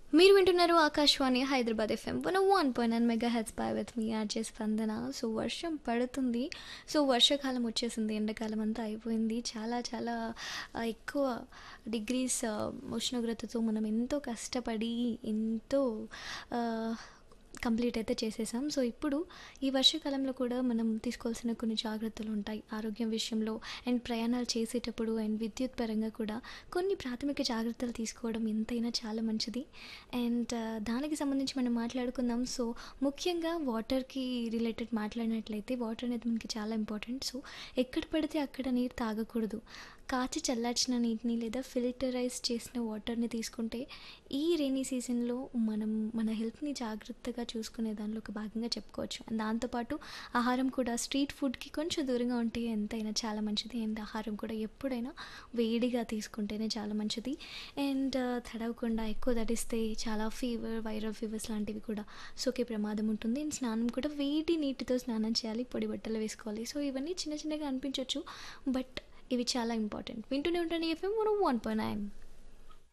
మీరు వింటున్నారు Akashvani Hyderabad FM one one point nine mega heads పై with me RJ Spandana so వర్షం పడుతుంది సో వర్షాకాలం వచ్చేసింది ఎండాకాలం అంతా అయిపోయింది చాలా చాలా ఆ, ఎక్కువ డిగ్రీస్ ఆ, ఉష్ణోగ్రతతో మనం ఎంతో కష్టపడి ఎంతో ఆ, కంప్లీట్ అయితే చేసేసాం సో ఇప్పుడు ఈ వర్షాకాలంలో కూడా మనం తీసుకోవాల్సిన కొన్ని జాగ్రత్తలు ఉంటాయి ఆరోగ్యం విషయంలో అండ్ ప్రయాణాలు చేసేటప్పుడు అండ్ విద్యుత్ పరంగా కూడా కొన్ని ప్రాథమిక జాగ్రత్తలు తీసుకోవడం ఎంతైనా చాలా మంచిది అండ్ దానికి సంబంధించి మనం మాట్లాడుకుందాం సో ముఖ్యంగా వాటర్కి రిలేటెడ్ మాట్లాడినట్లయితే వాటర్ అనేది మనకి చాలా ఇంపార్టెంట్ సో ఎక్కడ పడితే అక్కడ నీరు తాగకూడదు కాచి చల్లార్చిన నీటిని లేదా ఫిల్టరైజ్ చేసిన వాటర్ని తీసుకుంటే ఈ రైనీ సీజన్లో మనం మన హెల్త్ని జాగ్రత్తగా చూసుకునే దానిలో ఒక భాగంగా చెప్పుకోవచ్చు అండ్ దాంతోపాటు ఆహారం కూడా స్ట్రీట్ ఫుడ్కి కొంచెం దూరంగా ఉంటే ఎంతైనా చాలా మంచిది అండ్ ఆహారం కూడా ఎప్పుడైనా వేడిగా తీసుకుంటేనే చాలా మంచిది అండ్ తడవకుండా ఎక్కువ తడిస్తే చాలా ఫీవర్ వైరల్ ఫీవర్స్ లాంటివి కూడా సోకే ప్రమాదం ఉంటుంది అండ్ స్నానం కూడా వేడి నీటితో స్నానం చేయాలి పొడి బట్టలు వేసుకోవాలి సో ఇవన్నీ చిన్న చిన్నగా అనిపించవచ్చు బట్ ఇవి చాలా ఇంపార్టెంట్ వింటూనే ఉంటాను ఎఫ్ఎం వన్ పాయింట్ నైన్